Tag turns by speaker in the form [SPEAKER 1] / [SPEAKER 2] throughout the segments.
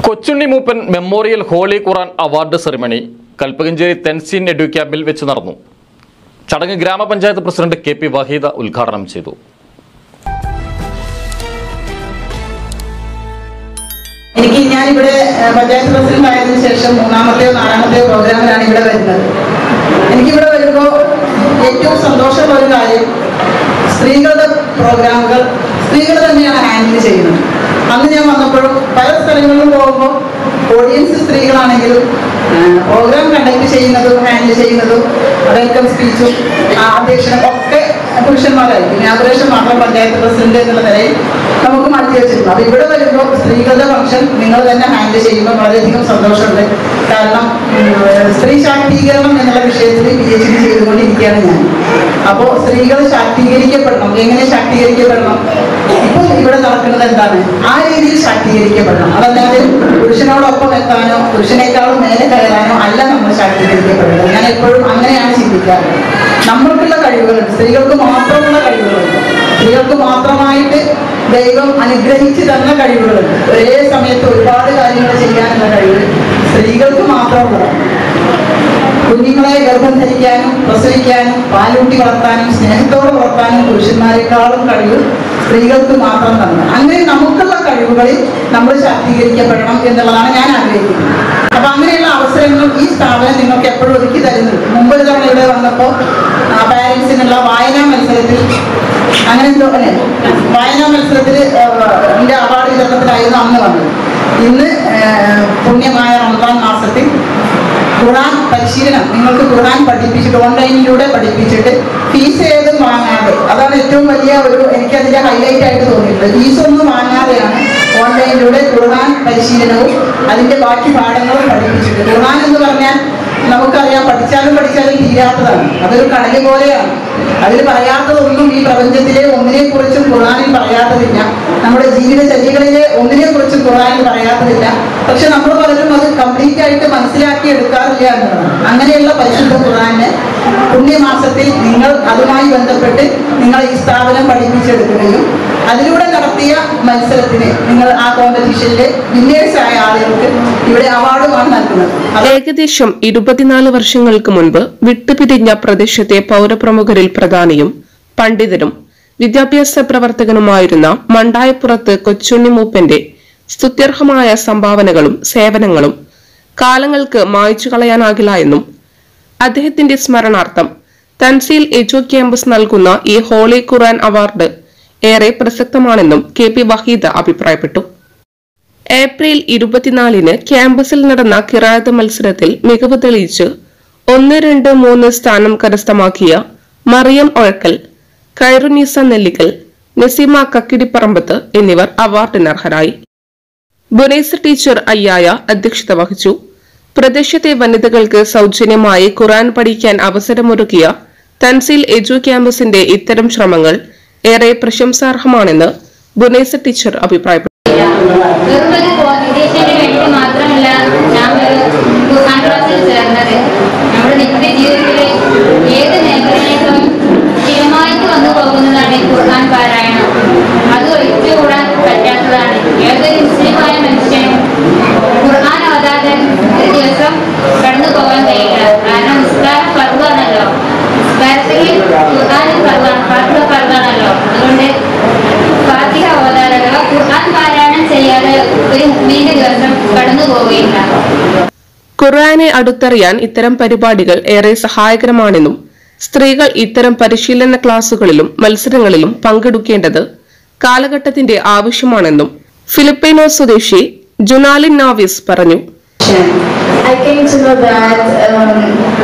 [SPEAKER 1] Kochunni Mooppan memorial holy Quran award ceremony Kalpakanchery തെൻസിൻ edu ക്യാമ്പിൽ വെച്ച് നടന്നു ചടങ്ങ് ഗ്രാമപഞ്ചായത്ത് പ്രസിഡന്റ് കെ പി വഹീദ ഉദ്ഘാടനം ചെയ്തു
[SPEAKER 2] എനിക്ക് ഞാനിവിടെ ഏഹ്, പഞ്ചായത്ത് പ്രസിഡന്റ് ആയതിനു ശേഷം മൂന്നാമത്തെയോ നാലാമത്തെയോ പ്രോഗ്രാമിലാണ് ഇവിടെ വരുന്നത് എനിക്കിവിടെ വരുമ്പോൾ ഏറ്റവും സന്തോഷമുള്ള ഒരു കാര്യം സ്ത്രീകളുടെ പ്രോഗ്രാമുകൾ സ്ത്രീകൾ തന്നെയാണ് ഹാൻഡിൽ ചെയ്യുന്നത് അന്ന് ഞാൻ വന്നപ്പോഴും പല സ്ഥലങ്ങളിലും പോകുമ്പോൾ ഓഡിയൻസ് സ്ത്രീകളാണെങ്കിലും പ്രോഗ്രാം കണ്ടക്ട് ചെയ്യുന്നതും ഹാൻഡിൽ ചെയ്യുന്നതും വെൽക്കം സ്പീച്ചും അധ്യക്ഷനും ഒക്കെ പുരുഷന്മാരായിരിക്കും ഇനാഗുറേഷൻ മാത്രം പഞ്ചായത്ത് പ്രസിഡന്റ് എന്നുള്ള നിലയിൽ നമുക്ക് മാറ്റി വെച്ചിരുന്നു അപ്പൊ ഇവിടെ വരുമ്പോൾ സ്ത്രീകളുടെ ഫംഗ്ഷൻ നിങ്ങൾ തന്നെ ഹാൻഡിൽ ചെയ്യുമ്പോൾ വളരെയധികം സന്തോഷമുണ്ട് കാരണം ഉം, സ്ത്രീ ശാക്തീകരണം എന്നുള്ള വിഷയത്തിൽ പി എച്ച് ഡി ചെയ്തുകൊണ്ടിരിക്കുകയാണ് ഞാൻ അപ്പോൾ സ്ത്രീകൾ ശാക്തീകരിക്കപ്പെടണം എങ്ങനെ ശാക്തീകരിക്കപ്പെടണം ഇപ്പോൾ ഇവിടെ നടക്കുന്നത് എന്താണ് ആ രീതിയിൽ ശാക്തീകരിക്കപ്പെടണം അതല്ലാതെ പുരുഷനോടൊപ്പം എത്താനോ പുരുഷനേക്കാളും മേലെ കയറാനോ അല്ല നമ്മൾ ശാക്തീകരിക്കപ്പെടുന്നത് ഞാൻ എപ്പോഴും അങ്ങനെയാണ് ചിന്തിക്കാറ് നമ്മൾക്കുള്ള കഴിവുകളുണ്ട് സ്ത്രീകൾക്ക് മാത്രമുള്ള കഴിവുകളുണ്ട് സ്ത്രീകൾക്ക് മാത്രമായിട്ട് ദൈവം അനുഗ്രഹിച്ച് തന്ന കഴിവുകളുണ്ട് ഒരേ സമയത്ത് ഒരുപാട് കാര്യങ്ങൾ ചെയ്യാനുള്ള കഴിവ് സ്ത്രീകൾക്ക് മാത്രമുള്ളതാണ് കുഞ്ഞുങ്ങളെ ഗർഭം ധരിക്കാനും പ്രസവിക്കാനും പാലൂട്ടി വളർത്താനും സ്നേഹത്തോടെ വളർത്താനും പുരുഷന്മാരെക്കാളും കഴിവ് സ്ത്രീകൾക്ക് മാത്രം തന്നെ അങ്ങനെ നമുക്കുള്ള കഴിവുകളിൽ നമ്മൾ ശാക്തീകരിക്കപ്പെടണം എന്നുള്ളതാണ് ഞാൻ ആഗ്രഹിക്കുന്നത് അപ്പൊ അങ്ങനെയുള്ള അവസരങ്ങൾ ഈ സ്ഥാപനം നിങ്ങൾക്ക് എപ്പോഴും ഒരുക്കി തരുന്നുണ്ട് മുമ്പ് ഒരു തവണ ഇവിടെ വന്നപ്പോൾ പാരൻസിനുള്ള വായനാ മത്സരത്തിൽ അങ്ങനെ എന്തോ അല്ലേ വായനാ മത്സരത്തിൽ എൻ്റെ അവാർഡ് വിതരണത്തിലായിരുന്നു അന്ന് വന്നത് ഇന്ന് ഏഹ്, പുണ്യമായ റമദാൻ മാസത്തിൽ ഖുർആൻ പരിശീലനം നിങ്ങൾക്ക് ഖുർആൻ പഠിപ്പിച്ചിട്ട് ഓൺലൈനിലൂടെ പഠിപ്പിച്ചിട്ട് ഫീസ് ഏതും വാങ്ങാതെ അതാണ് ഏറ്റവും വലിയ ഒരു എനിക്ക് അതിന്റെ ഹൈലൈറ്റ് ആയിട്ട് തോന്നിയിട്ടുള്ളത് ഫീസ് ഒന്നും വാങ്ങാതെയാണ് ഓൺലൈനിലൂടെ ഖുർആൻ പരിശീലനവും അതിന്റെ ബാക്കി പാഠങ്ങളും പഠിപ്പിച്ചിട്ട് ഖുർആൻ എന്ന് പറഞ്ഞാൽ നമുക്കറിയാം പഠിച്ചാലും പഠിച്ചാലും തീരാത്തതാണ് അതൊരു കടല് പോലെയാണ് അതിൽ പറയാത്തതൊന്നും ഈ പ്രപഞ്ചത്തിലെ ഒന്നിനെ കുറിച്ചും ഖുർആനിൽ പറയാത്തതില്ല നമ്മുടെ ജീവിതചര്യകളിലെ ഒന്നിനെ കുറിച്ചും ഖുർആനിൽ പറയാത്തതില്ല പക്ഷെ നമ്മൾ പലരും അത് കംപ്ലീറ്റ് ആയിട്ട് മനസ്സിലാക്കി എടുക്കാറില്ല എന്നതാണ് അങ്ങനെയുള്ള പരിശുദ്ധ ഖുർആനെ പുണ്യമാസത്തിൽ നിങ്ങൾ അതുമായി ബന്ധപ്പെട്ട് നിങ്ങൾ ഈ സ്ഥാപനം പഠിപ്പിച്ചെടുക്കുകയും അതിലൂടെ നടത്തിയ മത്സരത്തിന് നിങ്ങൾ ആ കോമ്പറ്റീഷനിലെ വിന്നേഴ്സ് ആയ ആളുകൾക്ക് ഇവിടെ അവാർഡുമാണ് നൽകുന്നത് അത്
[SPEAKER 3] ഏകദേശം ഇരുപത്തിനാല് വർഷങ്ങൾക്ക് മുൻപ് വിട്ടുപിരിഞ്ഞ പ്രദേശത്തെ പൗരപ്രമുഖരിൽ പ്രധാനിയും പണ്ഡിതരും വിദ്യാഭ്യാസ പ്രവർത്തകനുമായിരുന്ന മണ്ടായപ്പുറത്ത് കൊച്ചുണ്ണി മൂപ്പന്റെ സ്തുത്യർഹമായ സംഭാവനകളും സേവനങ്ങളും കാലങ്ങൾക്ക് മായ്ച്ചു കളയാനാകില്ല എന്നും അദ്ദേഹത്തിന്റെ സ്മരണാർത്ഥം തൻസീൽ എജു ക്യാമ്പസ് നൽകുന്ന ഈ ഹോളി ഖുറാൻ അവാർഡ് ഏറെ പ്രസക്തമാണെന്നും കെ പി വഹീദ അഭിപ്രായപ്പെട്ടു ഏപ്രിൽ ഇരുപത്തിനാലിന് ക്യാമ്പസിൽ നടന്ന കിറാത്ത് മത്സരത്തിൽ മികവ് തെളിയിച്ച് ഒന്ന് രണ്ട് മൂന്ന് സ്ഥാനം കരസ്ഥമാക്കിയ മറിയം ഒഴക്കൽ കൈറുനീസ നെല്ലിക്കൽ നസീമ കക്കിടിപ്പറമ്പത്ത് എന്നിവർ അവാർഡിന് അർഹരായി ബുനൈസ ടീച്ചർ അയ്യായ അധ്യക്ഷത വഹിച്ചു പ്രദേശത്തെ വനിതകൾക്ക് സൗജന്യമായി ഖുറാൻ പഠിക്കാൻ അവസരമൊരുക്കിയ തൻസീൽ എജു ക്യാമ്പസിന്റെ ഇത്തരം ശ്രമങ്ങൾ ഏറെ പ്രശംസാർഹമാണെന്ന് ബുനൈസ ടീച്ചർ അഭിപ്രായപ്പെട്ടു
[SPEAKER 4] വെറും ഒരു ക്വാളിഫിക്കേഷന് വേണ്ടി മാത്രമല്ല ഞാൻ ഒരു ഖുർആൻ ക്ലാസ്സിൽ ചേർന്നത് നമ്മുടെ നിത്യ ജീവിതത്തിലെ ഏത് മേഖലയിലേക്കും സ്ഥിരമായിട്ട് വന്നു പോകുന്നതാണ് ഈ ഖുർആൻ പാരായണം അത് ഒഴിച്ചുകൂടാൻ പറ്റാത്തതാണ് ഏതൊരു മുസ്ലിമായ മനുഷ്യനും ഖുർആൻ ഓതാതെ ഒരു ദിവസം കടന്നു പോകാൻ കഴിയില്ല കാരണം നിസ്കാരം പർവ്വമാണല്ലോ നിസ്കാരത്തിൽ ഖുർആൻ പർവ്വമാണ് ഫർദ് പർവ്വമാണല്ലോ അതുകൊണ്ട് ഫാത്തിഹ ഓതാതെ അഥവാ ഖുർആൻ പാരായണം ചെയ്യാതെ ഒരു മുസ്ലിന്റെ ദിവസം കടന്നു പോവുകയില്ല
[SPEAKER 3] ഖുർആനെ അടുത്തറിയാൻ ഇത്തരം പരിപാടികൾ ഏറെ സഹായകരമാണെന്നും സ്ത്രീകൾ ഇത്തരം പരിശീലന ക്ലാസുകളിലും മത്സരങ്ങളിലും പങ്കെടുക്കേണ്ടത് കാലഘട്ടത്തിന്റെ ആവശ്യമാണെന്നും ഫിലിപ്പൈനോ സ്വദേശി ജുനാലിൻ നാവിസ് പറഞ്ഞു
[SPEAKER 5] I came to know that um,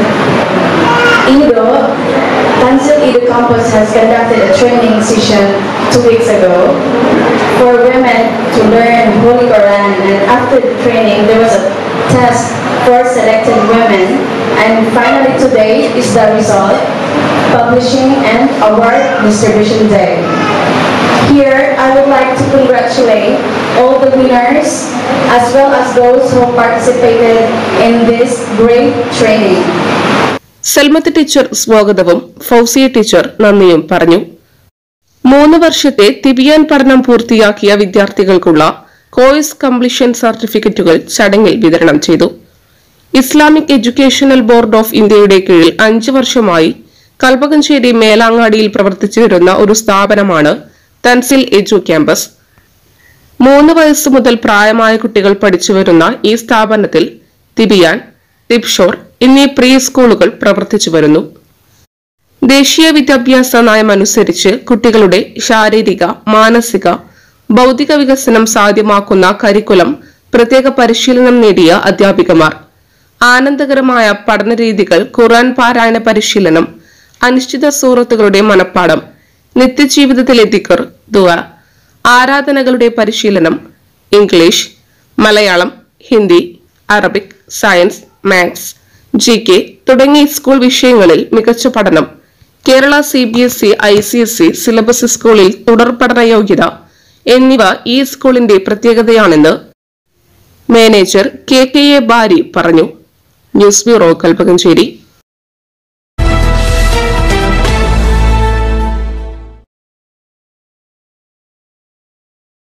[SPEAKER 5] Ido, Tansil Ido campus has conducted a training session two weeks ago for women to learn Holy Quran and after the training there was a test for selected women and finally today is the result, publishing and award distribution day. Here, I would like to congratulate all the winners as well as those who participated in this great training.
[SPEAKER 3] Salmath teacher സ്വാഗതവും Fousiya teacher നന്ദിയും പറഞ്ഞു മൂന്ന് വർഷത്തെ തിബിയാൻ പഠനം പൂർത്തിയാക്കിയ വിദ്യാർത്ഥികൾക്കുള്ള course completion സർട്ടിഫിക്കറ്റുകൾ ചടങ്ങിൽ വിതരണം ചെയ്തു ഇസ്ലാമിക് എഡ്യൂക്കേഷണൽ ബോർഡ് ഓഫ് ഇന്ത്യയുടെ കീഴിൽ അഞ്ചു വർഷമായി കൽപ്പകഞ്ചേരി മേലാങ്ങാടിയിൽ പ്രവർത്തിച്ചു വരുന്ന ഒരു സ്ഥാപനമാണ് തൻസിൽ എജു ക്യാമ്പസ് മൂന്ന് വയസ്സ് മുതൽ പ്രായമായ കുട്ടികൾ പഠിച്ചു വരുന്ന ഈ സ്ഥാപനത്തിൽ തിബിയാൻ ടിപ്ഷോർ എന്നീ പ്രീ സ്കൂളുകൾ പ്രവർത്തിച്ചു വരുന്നു ദേശീയ വിദ്യാഭ്യാസ നയം അനുസരിച്ച് കുട്ടികളുടെ ശാരീരിക മാനസിക ബൗദ്ധിക വികസനം സാധ്യമാക്കുന്ന കരിക്കുലം പ്രത്യേക പരിശീലനം നേടിയ അധ്യാപികമാർ ആനന്ദകരമായ പഠനരീതികൾ ഖുർആൻ പാരായണ പരിശീലനം അനിശ്ചിത സൂറത്തുകളുടെ മനപ്പാടം നിത്യജീവിതത്തിലെ ദിക്കർ ദുവ ആരാധനകളുടെ പരിശീലനം English Malayalam Hindi Arabic science maths G K തുടങ്ങി സ്കൂൾ വിഷയങ്ങളിൽ മികച്ച പഠനം Kerala C B S E I C S E syllabus സ്കൂളിൽ തുടർ പഠന യോഗ്യത എന്നിവ ഈ സ്കൂളിന്റെ പ്രത്യേകതയാണെന്ന് manager K K A Bari പറഞ്ഞു ന്യൂസ് ബ്യൂറോ കൽപ്പകഞ്ചേരി